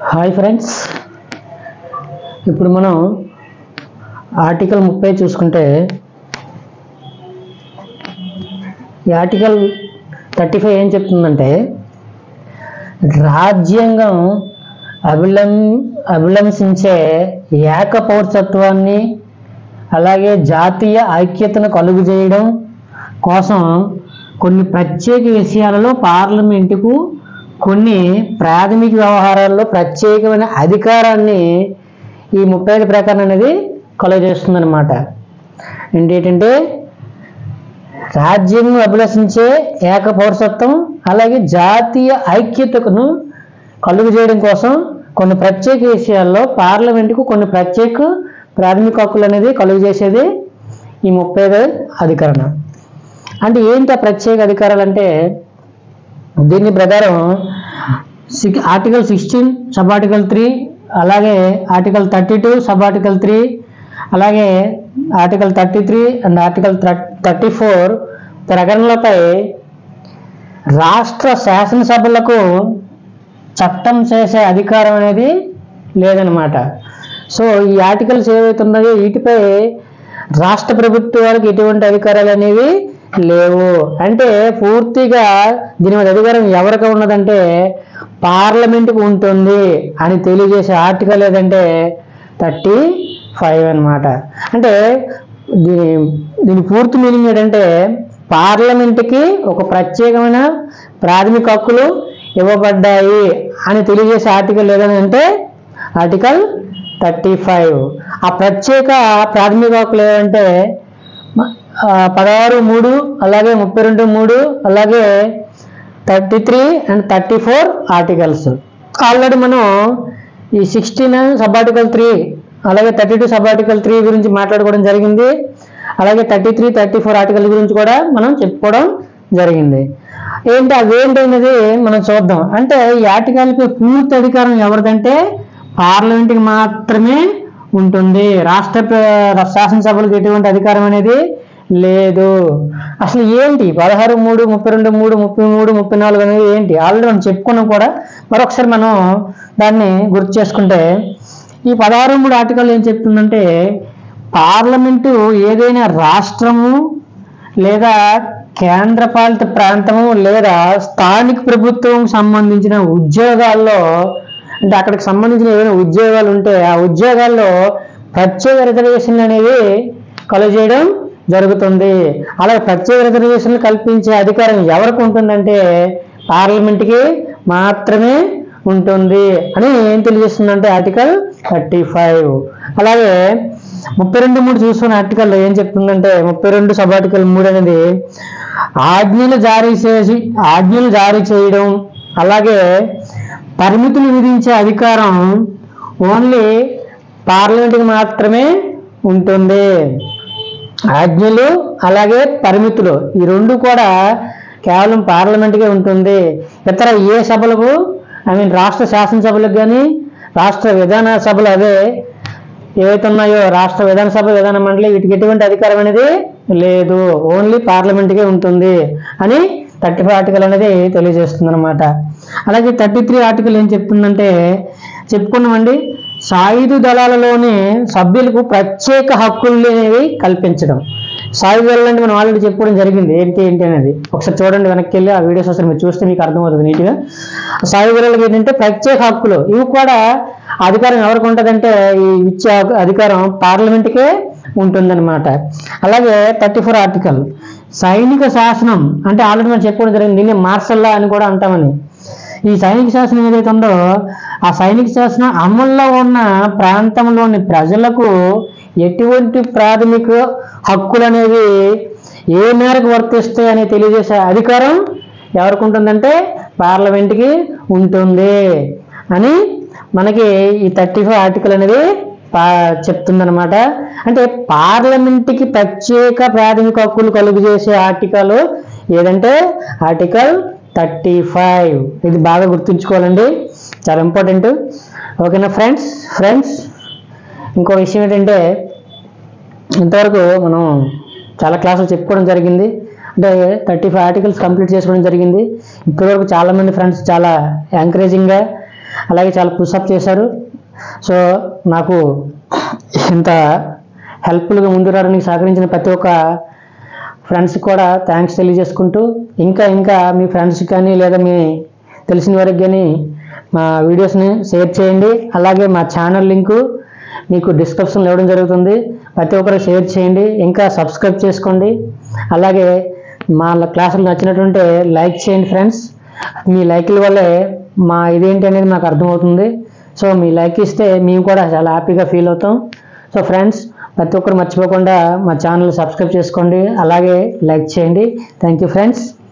hi friends ఇప్పుడు మనం article ముప్పై చూసుకుంటే ఈ ఆర్టికల్ థర్టీ ఫైవ్ ఏం చెప్తుందంటే రాజ్యాంగం అభిలం అభిలంబించే ఏక పౌరసత్వాన్ని అలాగే జాతీయ ఐక్యతను కలుగు చేయడం కోసం కొన్ని ప్రత్యేక విషయాలలో పార్లమెంటుకు కొన్ని ప్రాథమిక వ్యవహారాల్లో ప్రత్యేకమైన అధికారాన్ని ఈ ముప్పై ఐదు ప్రకారం అనేది కలుగజేస్తుంది అనమాట ఏంటంటే రాజ్యాంగం అభిలషించే ఏక పౌరసత్వం అలాగే జాతీయ ఐక్యతను కలుగు చేయడం కోసం కొన్ని ప్రత్యేక విషయాల్లో పార్లమెంటుకు కొన్ని ప్రత్యేక ప్రాథమిక హక్కులు అనేది కలుగు చేసేది ఈ ముప్పై ఐదు అధికరణం అంటే ఏంటి ఆ ప్రత్యేక అధికారాలు అంటే దీని ప్రకారం six article sixteen sub article three అలాగే article thirty two sub article three అలాగే article thirty three and article thirty four ప్రకటనలపై రాష్ట్ర శాసనసభలకు చట్టం చేసే అధికారం అనేది లేదనమాట సో ఈ ఆర్టికల్స్ ఏవైతే ఉన్నాయో వీటిపై రాష్ట్ర ప్రభుత్వాలకు ఎటువంటి అధికారాలు అనేవి లేవు అంటే పూర్తిగా దీని మీద అధికారం ఎవరికి ఉన్నదంటే పార్లమెంటుకు ఉంటుంది అని తెలియజేసే ఆర్టికల్ ఏదంటే థర్టీ ఫైవ్ అనమాట అంటే దీని దీని పూర్తి మీనింగ్ ఏంటంటే పార్లమెంటుకి ఒక ప్రత్యేకమైన ప్రాథమిక హక్కులు ఇవ్వబడ్డాయి అని తెలియజేసే ఆర్టికల్ ఏదని అంటే ఆర్టికల్ థర్టీ ఫైవ్ ఆ ప్రత్యేక ప్రాథమిక హక్కులు ఏమంటే ఆ, పదహారు మూడు అలాగే ముప్పై రెండు మూడు అలాగే thirty three and thirty four articles already మనం ఈ సిక్స్టీన్ సబ్ ఆర్టికల్ త్రీ అలాగే thirty two sub article three గురించి మాట్లాడుకోవడం జరిగింది అలాగే thirty three thirty four article గురించి కూడా మనం చెప్పుకోవడం జరిగింది ఏంటి అవేంటి అనేది మనం చూద్దాం అంటే ఈ ఆర్టికల్కి పూర్తి అధికారం ఎవరిదంటే పార్లమెంట్కి మాత్రమే ఉంటుంది రాష్ట్ర ప్ర- శాసనసభలకు ఎటువంటి అధికారం అనేది లేదు అసలు ఏంటి పదహారు మూడు ముప్పై రెండు మూడు ముప్పై మూడు ముప్పై నాలుగు అనేది ఏంటి ఆల్రెడీ మనం చెప్పుకున్నాం కూడా మరొకసారి మనం దాన్ని గుర్తు చేసుకుంటే ఈ పదహారు మూడు ఆర్టికల్ ఏం చెప్తుందంటే పార్లమెంటు ఏదైనా రాష్ట్రము లేదా కేంద్రపాలిత ప్రాంతము లేదా స్థానిక ప్రభుత్వం సంబంధించిన ఉద్యోగాల్లో అంటే అక్కడికి సంబంధించిన ఏమైనా ఉద్యోగాలు ఉంటే ఆ ఉద్యోగాల్లో ప్రత్యేక రిజర్వేషన్లు అనేవి కలుగజేయడం జరుగుతుంది అలాగే ప్రత్యేక రిజర్వేషన్లు కల్పించే అధికారం ఎవరికి ఉంటుందంటే పార్లమెంట్కి మాత్రమే ఉంటుంది అని ఏం తెలియజేస్తుందంటే ఆర్టికల్ థర్టీ ఫైవ్ అలాగే ముప్పై రెండు మూడు చూసుకున్న ఆర్టికల్ ఏం చెప్తుందంటే ముప్పై రెండు సబ్ ఆర్టికల్ మూడు అనేది ఆజ్ఞలు జారీ చేసి ఆజ్ఞలు జారీ చేయడం అలాగే పరిమితులు విధించే అధికారం ఓన్లీ పార్లమెంట్కి మాత్రమే ఉంటుంది ఆజ్ఞలు అలాగే పరిమితులు ఈ రెండు కూడా కేవలం పార్లమెంట్కే ఉంటుంది ఇతర ఏ సభలకు ఐ మీన్ రాష్ట్ర శాసనసభలకు కానీ రాష్ట్ర విధాన సభలు అవే ఏవైతే ఉన్నాయో రాష్ట్ర విధానసభ విధాన మండలి వీటికి ఎటువంటి అధికారం అనేది లేదు ఓన్లీ పార్లమెంట్కే ఉంటుంది అని థర్టీ ఫైవ్ ఆర్టికల్ అనేది తెలియజేస్తుంది అనమాట అలాగే థర్టీ త్రీ ఆర్టికల్ ఏం చెప్తుందంటే చెప్పుకున్నామండి సాయుధ దళాలలోని సభ్యులకు ప్రత్యేక హక్కులు అనేవి కల్పించడం సాయుధ దళాలు అంటే మనం ఆల్రెడీ చెప్పుకోవడం జరిగింది ఏంటి ఏంటి అనేది ఒకసారి చూడండి వెనక్కి వెళ్ళి ఆ వీడియోస్ ఒకసారి మీరు చూస్తే మీకు అర్థమవుతుంది నీట్గా సాయుధ దళాలకు ఏంటంటే ప్రత్యేక హక్కులు ఇవి కూడా అధికారం ఎవరికి ఉంటుందంటే ఈ ఇచ్చే అధికారం పార్లమెంట్కే ఉంటుందన్నమాట అలాగే థర్టీ ఫోర్ ఆర్టికల్ సైనిక శాసనం అంటే ఆల్రెడీ మనం చెప్పుకోవడం జరిగింది దీన్ని మార్షల్లా అని కూడా అంటామని ఈ సైనిక శాసనం ఏదైతే ఉందో ఆ సైనిక శాసనం అమల్లో ఉన్న ప్రాంతంలోని ప్రజలకు ఎటువంటి ప్రాథమిక హక్కులు అనేవి ఏ మేరకు వర్తిస్తాయి అని తెలియజేసే అధికారం ఎవరికి ఉంటుందంటే పార్లమెంట్కి ఉంటుంది అని మనకి ఈ థర్టీ ఫైవ్ ఆర్టికల్ అనేది పా- చెప్తుందన్నమాట అంటే పార్లమెంట్కి ప్రత్యేక ప్రాథమిక హక్కులు కలుగు చేసే ఆర్టికల్ ఏదంటే ఆర్టికల్ థర్టీ ఫైవ్ ఇది బాగా గుర్తుంచుకోవాలండి చాలా ఇంపార్టెంట్ ఓకేనా ఫ్రెండ్స్ ఫ్రెండ్స్ ఇంకో విషయం ఏంటంటే ఇంతవరకు మనం చాలా క్లాసులు చెప్పుకోవడం జరిగింది అంటే థర్టీ ఫైవ్ ఆర్టికల్స్ కంప్లీట్ చేసుకోవడం జరిగింది ఇప్పటివరకు చాలామంది ఫ్రెండ్స్ చాలా ఎంకరేజింగ్గా అలాగే చాలా పుషప్ చేశారు సో నాకు ఇంత హెల్ప్ఫుల్గా ముందు రావడానికి సహకరించిన ప్రతి ఒక్క ఫ్రెండ్స్కి కూడా థ్యాంక్స్ తెలియజేసుకుంటూ ఇంకా ఇంకా మీ ఫ్రెండ్స్కి కానీ లేదా మీ తెలిసిన వారికి కానీ మా వీడియోస్ని షేర్ చేయండి అలాగే మా ఛానల్ లింకు మీకు డిస్క్రిప్షన్లో ఇవ్వడం జరుగుతుంది ప్రతి ఒక్కరు షేర్ చేయండి ఇంకా సబ్స్క్రైబ్ చేసుకోండి అలాగే మా క్లాసులు నచ్చినట్టుంటే లైక్ చేయండి ఫ్రెండ్స్ మీ లైక్ల వల్లే మా ఇదేంటి అనేది మాకు అర్థమవుతుంది సో మీ లైక్ ఇస్తే మేము కూడా చాలా హ్యాపీగా ఫీల్ అవుతాం సో ఫ్రెండ్స్ ప్రతి ఒక్కరు మర్చిపోకుండా మా ఛానల్ సబ్స్క్రైబ్ చేసుకోండి అలాగే లైక్ చేయండి థ్యాంక్ యూ ఫ్రెండ్స్